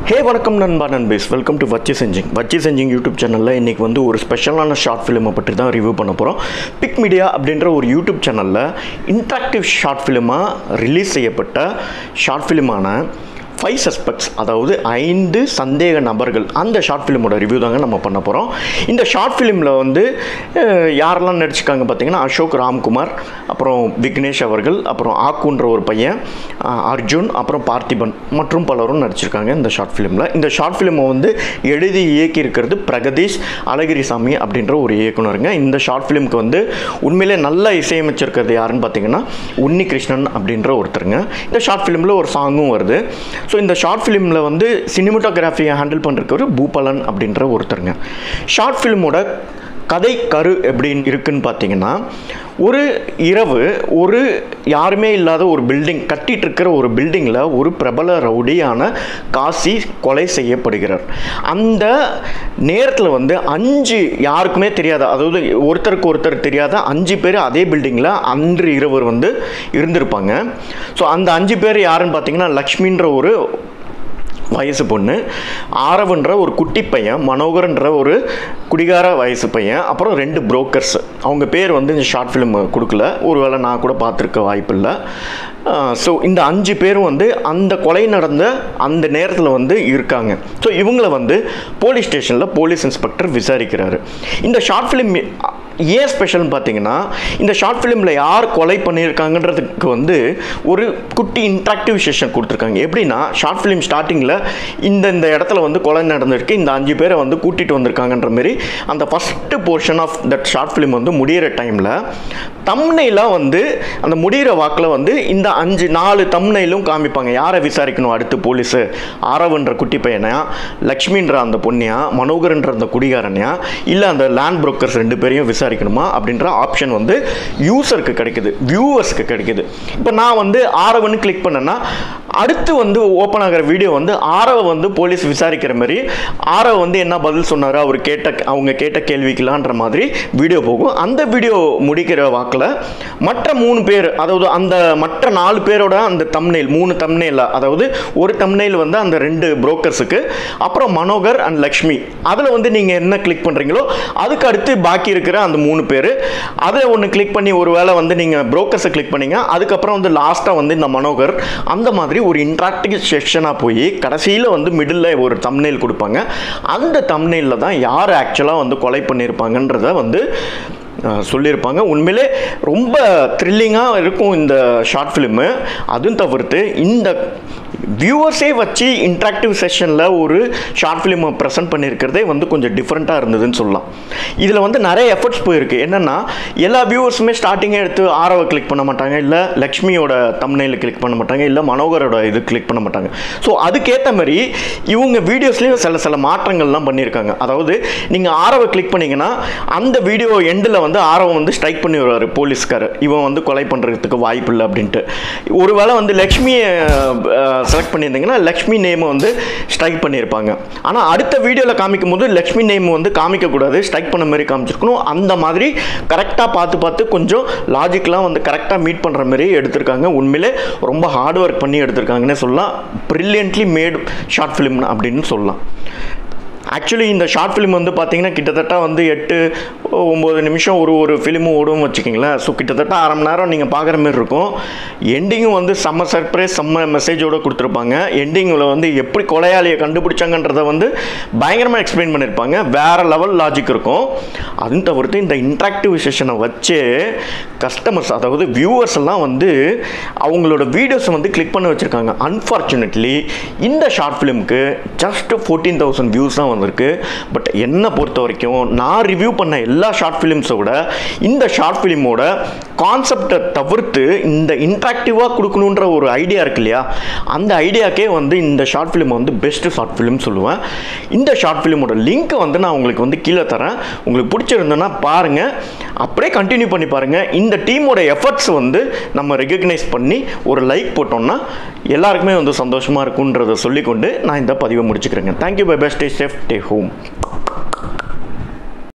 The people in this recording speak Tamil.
ஹே வணக்கம் நண்பா நண்பேஸ் வெல்கம் டு வச்சி செஞ்சிங் வச்சி செஞ்சிங் யூடியூப் சேனலில் இன்றைக்கி வந்து ஒரு ஸ்பெஷலான ஷார்ட் ஃபிலிமை பற்றி தான் ரிவ்யூ பண்ண போகிறோம் பிக் மீடியா அப்படின்ற ஒரு யூடியூப் சேனலில் இன்ட்ராக்டிவ் ஷார்ட் ஃபிலிமாக ரிலீஸ் செய்யப்பட்ட ஷார்ட் ஃபிலிமான ஃபைவ் சஸ்பெக்ட்ஸ் அதாவது ஐந்து சந்தேக நபர்கள் அந்த ஷார்ட் ஃபிலிமோட ரிவ்யூ தாங்க நம்ம பண்ண போகிறோம் இந்த ஷார்ட் ஃபிலிமில் வந்து அஹ், யாரெல்லாம் நடிச்சிருக்காங்க பார்த்தீங்கன்னா அசோக் ராம்குமார் அப்புறம் விக்னேஷ் அவர்கள் அப்புறம் ஆக்குன்ற ஒரு பையன் அஹ், அர்ஜுன் அப்புறம் பார்த்திபன் மற்றும் பலரும் நடிச்சிருக்காங்க இந்த ஷார்ட் ஃபிலிமில் இந்த ஷார்ட் ஃபிலிமை வந்து எழுதி இயக்கி இருக்கிறது பிரகதீஷ் அழகிரிசாமி அப்படின்ற ஒரு இயக்குனருங்க இந்த ஷார்ட் ஃபிலிமுக்கு வந்து உண்மையிலே நல்லா இசையமைச்சிருக்கிறது யாருன்னு பார்த்தீங்கன்னா உன்னி கிருஷ்ணன் அப்படின்ற ஒருத்தருங்க இந்த ஷார்ட் ஃபிலிமில் ஒரு சாங்கும் வருது ஸோ இந்த ஷார்ட் ஃபிலிமில் வந்து சினிமோட்டோகிராஃபியை ஹேண்டில் பண்ணுறவர் பூபாலன் அப்படின்ற ஒருத்தருங்க ஷார்ட் ஃபிலிமோட கதை கரு எப்படின்னு இருக்குன்னு பார்த்தீங்கன்னா ஒரு இரவு ஒரு யாருமே இல்லாத ஒரு பில்டிங் கட்டிட்டு இருக்கிற ஒரு பில்டிங்கில் ஒரு பிரபல ரவுடியான காசி கொலை செய்யப்படுகிறார் அந்த நேரத்தில் வந்து அஞ்சு யாருக்குமே தெரியாத அதாவது ஒருத்தருக்கு ஒருத்தர் தெரியாத அஞ்சு பேர் அதே பில்டிங்கில் அன்று இரவு வந்து இருந்திருப்பாங்க ஸோ அந்த அஞ்சு பேர் யாருன்னு பார்த்தீங்கன்னா லக்ஷ்மின்ற ஒரு வயசு பொண்ணு ஆரவன்ற ஒரு குட்டி பையன் மனோகர்ன்ற ஒரு குடிகார வயசு பையன் அப்புறம் ரெண்டு புரோக்கர்ஸ் அவங்க பேர் வந்து இந்த ஷார்ட் ஃபிலிம் கொடுக்கல ஒருவேளை நான் கூட பார்த்துருக்க வாய்ப்பு இல்லை ஸோ இந்த அஞ்சு பேரும் வந்து அந்த கொலை நடந்த அந்த நேரத்தில் வந்து இருக்காங்க ஸோ இவங்கள வந்து போலீஸ் ஸ்டேஷனில் போலீஸ் இன்ஸ்பெக்டர் விசாரிக்கிறாரு இந்த ஷார்ட் ஃபிலிம் ஏன் ஸ்பெஷல்னு பார்த்தீங்கன்னா இந்த ஷார்ட் ஃபிலிமில் யார் கொலை பண்ணியிருக்காங்கன்றதுக்கு வந்து ஒரு குட்டி இன்ட்ராக்டிவ் செஷன் கொடுத்துருக்காங்க எப்படின்னா ஷார்ட் ஃபிலிம் ஸ்டார்டிங்கில் இந்த இந்த இடத்துல வந்து கொலை நடந்திருக்கு இந்த அஞ்சு பேரை வந்து கூட்டிகிட்டு வந்திருக்காங்கன்ற மாதிரி அந்த first portion of that short film வந்து முடியிற டைமில் தம்னையில் வந்து அந்த முடிகிற வாக்கில் வந்து இந்த அஞ்சு நாலு தம்னையிலும் காமிப்பாங்க யாரை விசாரிக்கணும் அடுத்து போலீஸு ஆரவன்ற குட்டி பையனையா லக்ஷ்மின்ற அந்த பொண்ணியா மனோகர்ன்ற அந்த குடிகாரனையா இல்லை அந்த லேண்ட் புரோக்கர்ஸ் ரெண்டு பேரையும் விசாரிக்கணுமா அப்படின்ற ஆப்ஷன் வந்து யூசருக்கு கிடைக்குது வியூவர்ஸ்க்கு கிடைக்குது இப்போ நான் வந்து ஆரவன்னு கிளிக் பண்ணேன்னா அடுத்து வந்து ஓப்பன் ஆகிற வீடியோ வந்து ஆரவ வந்து போலீஸ் விசாரிக்கிற மாதிரி ஆரவ வந்து என்ன பதில் சொன்னார் அவர் கேட்ட அவங்க கேட்ட கேள்விக்கலான்ற மாதிரி வீடியோ போகும் அந்த வீடியோ முடிக்கிற வாக்கில் மற்ற மூணு பேர் அதாவது அந்த மற்ற நாலு பேரோட அந்த தம்னெயில் மூணு தம்னெயில் அதாவது ஒரு தம்னெயில் வந்து அந்த ரெண்டு புரோக்கர்ஸுக்கு அப்புறம் மனோகர் அண்ட் லக்ஷ்மி அதில் வந்து நீங்கள் என்ன கிளிக் பண்ணுறீங்களோ அதுக்கு அடுத்து பாக்கி இருக்கிற அந்த மூணு பேர் அதில் ஒன்று கிளிக் பண்ணி ஒரு வேளை வந்து நீங்கள் புரோக்கர்ஸை கிளிக் பண்ணீங்க அதுக்கப்புறம் வந்து லாஸ்ட்டாக வந்து இந்த மனோகர் அந்த மாதிரி ஒரு இன்ட்ராக்டிவ் செக்ஷனாக போய் கடைசியில் வந்து மிடில் ஒரு தம்னெயில் கொடுப்பாங்க அந்த தம்னெயிலில் தான் யார் ஆக்சுவலாக வந்து கொலை பண்ணியிருப்பாங்கன்றத வந்து அஹ், சொல்லியிருப்பாங்க உண்மையிலே ரொம்ப த்ரில்லிங்காக இருக்கும் இந்த ஷார்ட் ஃபிலிமு அதுவும் தவிர்த்து இந்த வியூவர்ஸே வச்சு இன்ட்ராக்டிவ் செஷனில் ஒரு ஷார்ட் ஃபிலிமை ப்ரெசென்ட் பண்ணியிருக்கிறதே வந்து கொஞ்சம் டிஃப்ரெண்ட்டாக இருந்ததுன்னு சொல்லலாம் இதில் வந்து நிறைய எஃபர்ட்ஸ் போயிருக்கு என்னென்னா எல்லா வியூவர்ஸுமே ஸ்டார்டிங்கே எடுத்து ஆரவை கிளிக் பண்ண மாட்டாங்க இல்லை லக்ஷ்மியோட தம்னையில் கிளிக் பண்ண மாட்டாங்க இல்லை மனோகரோட இது கிளிக் பண்ண மாட்டாங்க ஸோ அதுக்கேற்ற மாதிரி இவங்க வீடியோஸ்லேயும் சில சில மாற்றங்கள்லாம் பண்ணியிருக்காங்க அதாவது நீங்கள் ஆரவை கிளிக் பண்ணீங்கன்னா அந்த வீடியோ எண்டில் வந்து ஆரவம் வந்து ஸ்ட்ரைக் பண்ணி வருவார் போலீஸ்காரர் இவன் வந்து கொலை பண்ணுறதுக்கு வாய்ப்பு இல்லை அப்படின்ட்டு ஒருவேளை வந்து லக்ஷ்மியை செலக்ட் பண்ணியிருந்தீங்கன்னா லக்ஷ்மி நேமை வந்து ஸ்ட்ரைக் பண்ணியிருப்பாங்க ஆனால் அடுத்த வீடியோவில் காமிக்கும் போது லக்ஷ்மி நேம் வந்து காமிக்கக்கூடாது ஸ்ட்ரைக் பண்ண மாதிரி காமிச்சிருக்கணும் அந்த மாதிரி கரெக்டாக பார்த்து பார்த்து கொஞ்சம் லாஜிக்லாம் வந்து கரெக்டாக மீட் பண்ணுற மாதிரி எடுத்திருக்காங்க உண்மையிலே ரொம்ப ஹார்ட் ஒர்க் பண்ணி எடுத்திருக்காங்கன்னே சொல்லலாம் ப்ரில்லியன்ட்லி மேட் ஷார்ட் ஃபிலிம் அப்படின்னு சொல்லலாம் ஆக்சுவலி இந்த ஷார்ட் ஃபிலிம் வந்து பார்த்தீங்கன்னா கிட்டத்தட்ட வந்து எட்டு ஒம்பது நிமிஷம் ஒரு ஒரு ஃபிலிமும் ஓடும் வச்சுக்கிங்களேன் ஸோ கிட்டத்தட்ட அரை மணி நேரம் நீங்கள் பார்க்குற மாதிரி இருக்கும் எண்டிங்கும் வந்து செம்ம சர்ப்ரைஸ் செம்ம மெசேஜோடு கொடுத்துருப்பாங்க எண்டிங்கில் வந்து எப்படி கொலையாளியை கண்டுபிடிச்சாங்கன்றத வந்து பயங்கரமாக எக்ஸ்பிளைன் பண்ணியிருப்பாங்க வேறு லெவல் லாஜிக் இருக்கும் அதுவும் தவிர்த்து இந்த இன்ட்ராக்டிவ் செஷனை வச்சு கஸ்டமர்ஸ் அதாவது வியூவர்ஸ் எல்லாம் வந்து அவங்களோட வீடியோஸை வந்து கிளிக் பண்ண வச்சுருக்காங்க அன்ஃபார்ச்சுனேட்லி இந்த ஷார்ட் ஃபிலிமுக்கு ஜஸ்ட் ஃபோர்டீன் தௌசண்ட் வியூஸ் தான் வந்திருக்கு பட் என்னை பொறுத்த வரைக்கும் நான் ரிவ்யூ பண்ண எல்லா ஷார்ட் ஃபிலிம்ஸை விட இந்த ஷார்ட் ஃபிலிமோட கான்செப்டை தவிர்த்து இந்த இன்ட்ராக்டிவாக கொடுக்கணுன்ற ஒரு ஐடியா இருக்கு இல்லையா அந்த ஐடியாக்கே வந்து இந்த ஷார்ட் ஃபிலிம் வந்து பெஸ்ட் ஷார்ட் ஃபிலிம் சொல்லுவேன் இந்த ஷார்ட் ஃபிலிமோட லிங்க்கை வந்து நான் உங்களுக்கு வந்து கீழே தரேன் உங்களுக்கு பிடிச்சிருந்ததுன்னா பாருங்கள் அப்படியே கண்டினியூ பண்ணி பாருங்கள் இந்த டீமோட எஃபர்ட்ஸ் வந்து நம்ம ரெகக்னைஸ் பண்ணி ஒரு லைக் போட்டோம்னா எல்லாருக்குமே வந்து சந்தோஷமாக இருக்குன்றதை சொல்லிக்கொண்டு நான் இந்த பதிவை முடிச்சுக்கிறேங்க thank you bye best safe day home